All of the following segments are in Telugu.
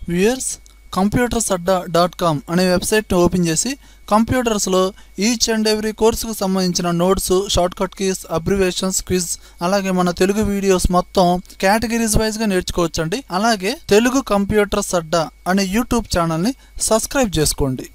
viewers computers Adda dot com అనే వెబ్సైట్ని ఓపెన్ చేసి కంప్యూటర్స్లో ఈచ్ అండ్ ఎవ్రీ కోర్సుకు సంబంధించిన notes shortcut keys abbreviations quiz అలాగే మన తెలుగు వీడియోస్ మొత్తం కేటగిరీస్ వైజ్గా నేర్చుకోవచ్చండి అలాగే తెలుగు కంప్యూటర్స్ అడ్డా అనే యూట్యూబ్ ఛానల్ని సబ్స్క్రైబ్ చేసుకోండి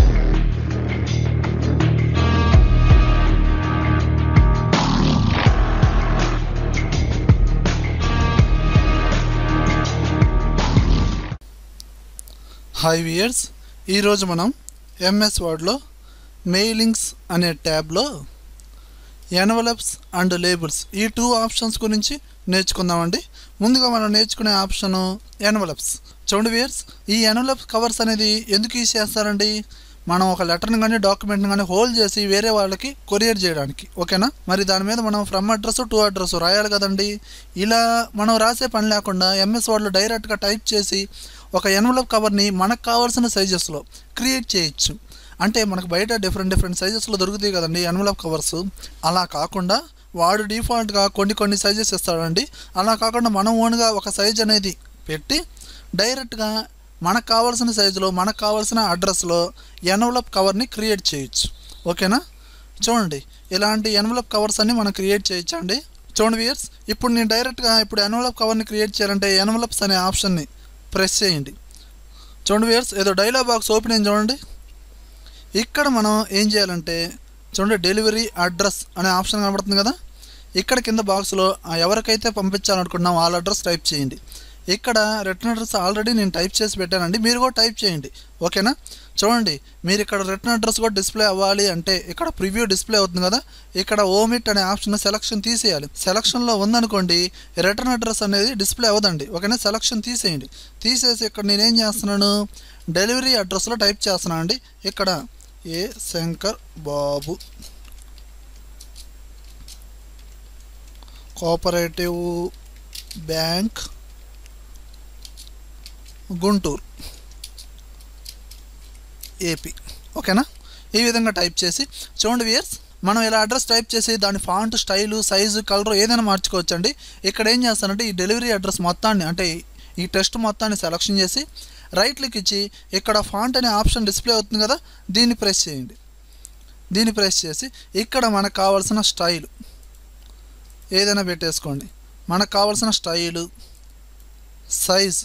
హాయ్ వియర్స్ ఈరోజు మనం ఎంఎస్ వర్డ్లో మెయిలింగ్స్ అనే ట్యాబ్లో ఎన్వలప్స్ అండ్ లేబుల్స్ ఈ టూ ఆప్షన్స్ గురించి నేర్చుకుందామండి ముందుగా మనం నేర్చుకునే ఆప్షను ఎన్వలప్స్ చూడండి వియర్స్ ఈ ఎన్వలప్ కవర్స్ అనేది ఎందుకు యూజ్ చేస్తారండి మనం ఒక లెటర్ని కానీ డాక్యుమెంట్ని కానీ హోల్డ్ చేసి వేరే వాళ్ళకి కొరియర్ చేయడానికి ఓకేనా మరి దాని మీద మనం ఫ్రమ్ అడ్రస్ టు అడ్రస్ రాయాలి కదండి ఇలా మనం రాసే పని లేకుండా ఎంఎస్ వర్డ్లో డైరెక్ట్గా టైప్ చేసి ఒక ఎన్వలప్ కవర్ని మనకు కావాల్సిన సైజెస్లో క్రియేట్ చేయొచ్చు అంటే మనకు బయట డిఫరెంట్ డిఫరెంట్ సైజెస్లో దొరుకుతాయి కదండి ఎన్వలప్ కవర్స్ అలా కాకుండా వాడు డిఫాల్ట్గా కొన్ని కొన్ని సైజెస్ ఇస్తాడండి అలా కాకుండా మనం ఓన్గా ఒక సైజ్ అనేది పెట్టి డైరెక్ట్గా మనకు కావాల్సిన సైజులో మనకు కావాల్సిన అడ్రస్లో ఎన్వలప్ కవర్ని క్రియేట్ చేయొచ్చు ఓకేనా చూడండి ఇలాంటి ఎన్వలప్ కవర్స్ అన్ని మనం క్రియేట్ చేయొచ్చు అండి చూడండి వియర్స్ ఇప్పుడు నేను డైరెక్ట్గా ఇప్పుడు ఎన్వలప్ కవర్ని క్రియేట్ చేయాలంటే ఎన్వలప్స్ అనే ఆప్షన్ని ప్రెస్ చేయండి చూడండి వియర్స్ ఏదో డైలాగ్ బాక్స్ ఓపెన్ అయింది చూడండి ఇక్కడ మనం ఏం చేయాలంటే చూడండి డెలివరీ అడ్రస్ అనే ఆప్షన్ కనబడుతుంది కదా ఇక్కడ కింద బాక్స్లో ఎవరికైతే పంపించాలనుకుంటున్నాం వాళ్ళ అడ్రస్ టైప్ చేయండి ఇక్కడ రిటర్న్ అడ్రస్ ఆల్రెడీ నేను టైప్ చేసి పెట్టానండి మీరు కూడా టైప్ చేయండి ఓకేనా చూడండి మీరు ఇక్కడ రిటర్న్ అడ్రస్ కూడా డిస్ప్లే అవ్వాలి అంటే ఇక్కడ ప్రివ్యూ డిస్ప్లే అవుతుంది కదా ఇక్కడ ఓమిట్ అనే ఆప్షన్ సెలక్షన్ తీసేయాలి సెలక్షన్లో ఉందనుకోండి రిటర్న్ అడ్రస్ అనేది డిస్ప్లే అవ్వదండి ఓకేనా సెలక్షన్ తీసేయండి తీసేసి ఇక్కడ నేనేం చేస్తున్నాను డెలివరీ అడ్రస్లో టైప్ చేస్తున్నాను అండి ఇక్కడ A Shankar Babu cooperative bank Guntur AP ఓకేనా ఈ విధంగా టైప్ చేసి చూడండి వియర్స్ మనం ఇలా అడ్రస్ టైప్ చేసి దాని ఫాంట్ స్టైలు సైజు కలర్ ఏదైనా మార్చుకోవచ్చండి ఇక్కడ ఏం చేస్తానంటే ఈ డెలివరీ అడ్రస్ మొత్తాన్ని అంటే ఈ టెస్ట్ మొత్తాన్ని సెలక్షన్ చేసి రైట్ క్లిక్ ఇచ్చి ఇక్కడ ఫాంట్ అనే ఆప్షన్ డిస్ప్లే అవుతుంది కదా దీన్ని ప్రెస్ చేయండి దీన్ని ప్రెస్ చేసి ఇక్కడ మనకు కావాల్సిన స్టైల్ ఏదైనా పెట్టేసుకోండి మనకు కావాల్సిన స్టైలు సైజ్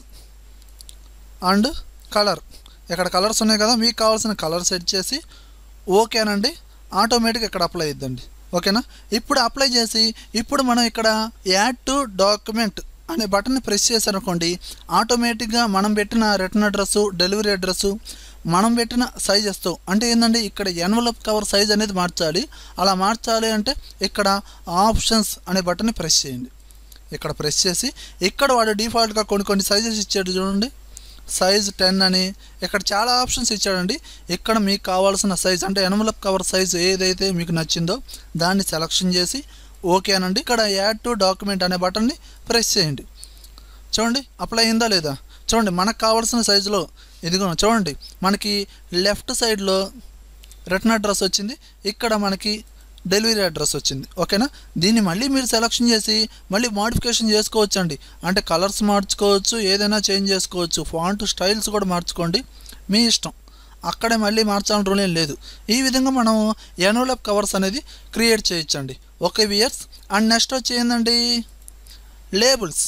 అండ్ కలర్ ఇక్కడ కలర్స్ ఉన్నాయి కదా మీకు కావాల్సిన కలర్ సెట్ చేసి ఓకేనండి ఆటోమేటిక్ ఇక్కడ అప్లై అయిద్దండి ఓకేనా ఇప్పుడు అప్లై చేసి ఇప్పుడు మనం ఇక్కడ యాడ్ టు డాక్యుమెంట్ అనే బటన్ని ప్రెస్ చేశారనుకోండి ఆటోమేటిక్గా మనం పెట్టిన రిటర్న్ అడ్రస్ డెలివరీ అడ్రస్ మనం పెట్టిన సైజెస్తో అంటే ఏంటంటే ఇక్కడ ఎన్వలప్ కవర్ సైజ్ అనేది మార్చాలి అలా మార్చాలి అంటే ఇక్కడ ఆప్షన్స్ అనే బటన్ని ప్రెస్ చేయండి ఇక్కడ ప్రెస్ చేసి ఇక్కడ వాడు డిఫాల్ట్గా కొన్ని కొన్ని సైజెస్ ఇచ్చాడు చూడండి సైజ్ టెన్ అని ఇక్కడ చాలా ఆప్షన్స్ ఇచ్చాడండి ఇక్కడ మీకు కావాల్సిన సైజ్ అంటే ఎన్వలప్ కవర్ సైజ్ ఏదైతే మీకు నచ్చిందో దాన్ని సెలక్షన్ చేసి ఓకే అనండి ఇక్కడ యాడ్ టు డాక్యుమెంట్ అనే బటన్ని ప్రెస్ చేయండి చూడండి అప్లై అయిందా లేదా చూడండి మనకు కావాల్సిన సైజులో ఇదిగో చూడండి మనకి లెఫ్ట్ సైడ్లో రిటర్న్ అడ్రస్ వచ్చింది ఇక్కడ మనకి డెలివరీ అడ్రస్ వచ్చింది ఓకేనా దీన్ని మళ్ళీ మీరు సెలక్షన్ చేసి మళ్ళీ మాడిఫికేషన్ చేసుకోవచ్చు అండి అంటే కలర్స్ మార్చుకోవచ్చు ఏదైనా చేంజ్ చేసుకోవచ్చు ఫాంట్ స్టైల్స్ కూడా మార్చుకోండి మీ ఇష్టం అక్కడే మళ్ళీ మార్చాలని రూల్ ఏం లేదు ఈ విధంగా మనం ఎన్వలప్ కవర్స్ అనేది క్రియేట్ చేయొచ్చండి ఓకే వియర్స్ అండ్ నెక్స్ట్ వచ్చి ఏంటండి లేబుల్స్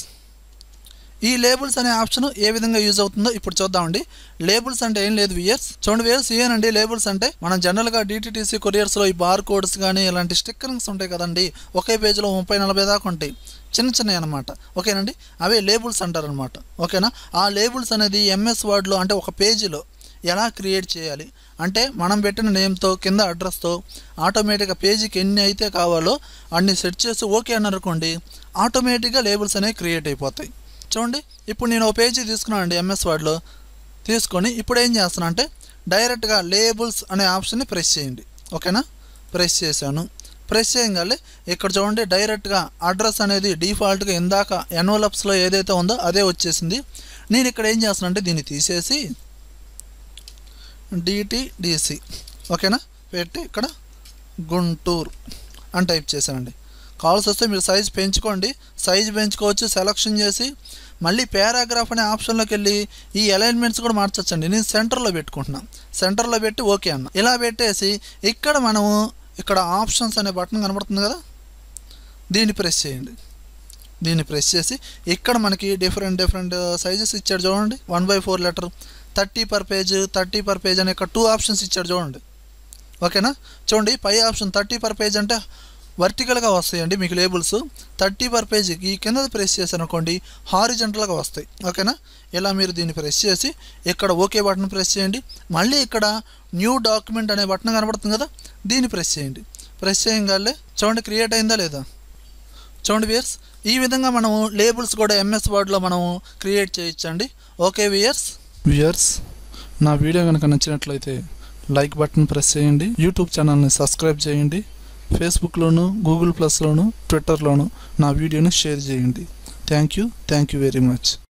ఈ లేబుల్స్ అనే ఆప్షన్ ఏ విధంగా యూజ్ అవుతుందో ఇప్పుడు చూద్దామండి లేబుల్స్ అంటే ఏం లేదు వియర్స్ చూడండి వియర్స్ ఏనండి లేబుల్స్ అంటే మనం జనరల్గా డిటీటీసీ కొరియర్స్లో ఈ బార్ కోడ్స్ కానీ ఇలాంటి స్టిక్కరింగ్స్ ఉంటాయి కదండి ఒకే పేజీలో ముప్పై నలభై దాకా ఉంటాయి చిన్న చిన్నవి అనమాట ఓకేనండి అవే లేబుల్స్ అంటారనమాట ఓకేనా ఆ లేబుల్స్ అనేది ఎంఎస్ వర్డ్లో అంటే ఒక పేజీలో ఎలా క్రియేట్ చేయాలి అంటే మనం పెట్టిన నేమ్తో కింద అడ్రస్తో ఆటోమేటిక్గా పేజీకి ఎన్ని అయితే కావాలో అన్ని సెట్ చేసి ఓకే అన్నారనుకోండి ఆటోమేటిక్గా లేబుల్స్ అనేవి క్రియేట్ అయిపోతాయి చూడండి ఇప్పుడు నేను ఒక పేజీ తీసుకున్నాను అండి ఎంఎస్ వర్డ్లో తీసుకొని ఇప్పుడు ఏం చేస్తున్నా అంటే డైరెక్ట్గా లేబుల్స్ అనే ఆప్షన్ని ప్రెస్ చేయండి ఓకేనా ప్రెస్ చేశాను ప్రెస్ చేయగానే ఇక్కడ చూడండి డైరెక్ట్గా అడ్రస్ అనేది డిఫాల్ట్గా ఇందాక ఎన్వలప్స్లో ఏదైతే ఉందో అదే వచ్చేసింది నేను ఇక్కడ ఏం చేస్తున్నా అంటే దీన్ని తీసేసి డిటిడిసి ఓకేనా పెట్టి ఇక్కడ గుంటూరు అని టైప్ చేశానండి కావాల్సి వస్తే మీరు సైజ్ పెంచుకోండి సైజ్ పెంచుకోవచ్చు సెలక్షన్ చేసి మళ్ళీ పారాగ్రాఫ్ అనే ఆప్షన్లోకి వెళ్ళి ఈ అలైన్మెంట్స్ కూడా మార్చొచ్చండి నేను సెంటర్లో పెట్టుకుంటున్నాను సెంటర్లో పెట్టి ఓకే అన్న ఇలా పెట్టేసి ఇక్కడ మనము ఇక్కడ ఆప్షన్స్ అనే బటన్ కనబడుతుంది కదా దీన్ని ప్రెస్ చేయండి దీన్ని ప్రెస్ చేసి ఇక్కడ మనకి డిఫరెంట్ డిఫరెంట్ సైజెస్ ఇచ్చాడు చూడండి one by four letter thirty per page thirty per page అనే ఇక్కడ టూ ఆప్షన్స్ ఇచ్చాడు చూడండి ఓకేనా చూడండి పై ఆప్షన్ థర్టీ పర్ పేజ్ అంటే వర్టికల్గా వస్తాయండి మీకు లేబుల్స్ థర్టీ పర్ పేజ్ ఈ కింద ప్రెస్ చేశారు అనుకోండి హారిజెంటల్గా వస్తాయి ఓకేనా ఇలా మీరు దీన్ని ప్రెస్ చేసి ఇక్కడ ఓకే బటన్ ప్రెస్ చేయండి మళ్ళీ ఇక్కడ న్యూ డాక్యుమెంట్ అనే బటన్ కనబడుతుంది కదా దీన్ని ప్రెస్ చేయండి ప్రెస్ చేయగానే చూడండి క్రియేట్ అయిందా లేదా చూడండి వియర్స్ ఈ విధంగా మనము లేబుల్స్ కూడా ఎంఎస్ వర్డ్లో మనము క్రియేట్ చేయొచ్చండి ఓకే వియర్స్ వియర్స్ నా వీడియో కనుక నచ్చినట్లయితే లైక్ బటన్ ప్రెస్ చేయండి యూట్యూబ్ ఛానల్ని సబ్స్క్రైబ్ చేయండి ఫేస్బుక్లోను గూగుల్ ప్లస్లోను ట్విట్టర్లోను నా వీడియోని షేర్ చేయండి thank you thank you very much